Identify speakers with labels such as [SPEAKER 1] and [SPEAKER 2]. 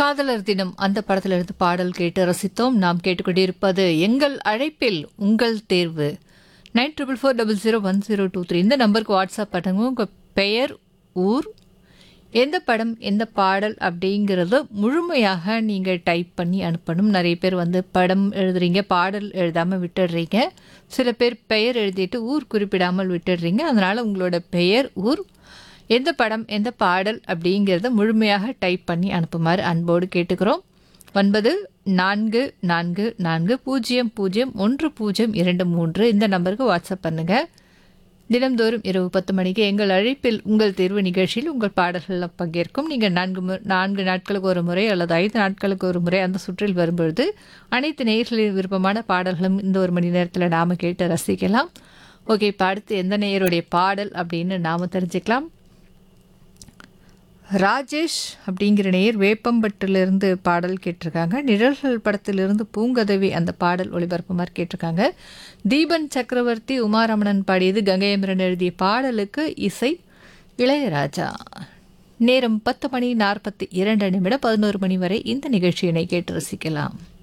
[SPEAKER 1] காதலர் தினம் அந்த படத்துல இருந்து பாடல் கேட்டு ரசித்தோம் நாம் கேட்டுக்கொண்டிருப்பது எங்கள் அழைப்பில் உங்கள் தேர்வு nine triple four double zero one zero two three இந்த நம்பருக்கு வாட்ஸ்அப் பண்ணுங்க உங்கள் பெயர் ஊர் எந்த படம் எந்த பாடல் அப்படிங்கிறத முழுமையாக நீங்கள் டைப் பண்ணி அனுப்பணும் நிறைய பேர் வந்து படம் எழுதுறீங்க பாடல் எழுதாமல் விட்டுடுறீங்க சில பேர் பெயர் எழுதிட்டு ஊர் குறிப்பிடாமல் விட்டுடுறீங்க அதனால் உங்களோட பெயர் ஊர் எந்த படம் எந்த பாடல் அப்படிங்கிறத முழுமையாக டைப் பண்ணி அனுப்புமாறு அன்போடு கேட்டுக்கிறோம் ஒன்பது நான்கு நான்கு நான்கு பூஜ்ஜியம் பூஜ்ஜியம் ஒன்று பூஜ்ஜியம் இரண்டு மூன்று இந்த நம்பருக்கு வாட்ஸ்அப் பண்ணுங்கள் தினம்தோறும் இரவு பத்து மணிக்கு எங்கள் அழைப்பில் உங்கள் தேர்வு நிகழ்ச்சியில் உங்கள் பாடல்களில் பங்கேற்கும் நீங்கள் நான்கு மு நான்கு நாட்களுக்கு ஒரு முறை அல்லது ஐந்து நாட்களுக்கு ஒரு முறை அந்த சுற்றில் வரும்பொழுது அனைத்து நேயர்களின் விருப்பமான பாடல்களும் இந்த ஒரு மணி நேரத்தில் நாம் கேட்டு ரசிக்கலாம் ஓகே இப்போ அடுத்து எந்த நேயருடைய பாடல் அப்படின்னு நாம் தெரிஞ்சுக்கலாம் ராஜேஷ் அப்படிங்கிற நேயர் வேப்பம்பட்டிலிருந்து பாடல் கேட்டிருக்காங்க நிழல்கள் படத்திலிருந்து பூங்கதவி அந்த பாடல் ஒளிபரப்புமாறு கேட்டிருக்காங்க தீபன் சக்கரவர்த்தி உமாரமணன் பாடியது கங்கையமரன் எழுதிய பாடலுக்கு இசை இளையராஜா நேரம் பத்து மணி நாற்பத்தி இரண்டு நிமிடம் பதினோரு மணி வரை இந்த நிகழ்ச்சியினை கேட்டு ரசிக்கலாம்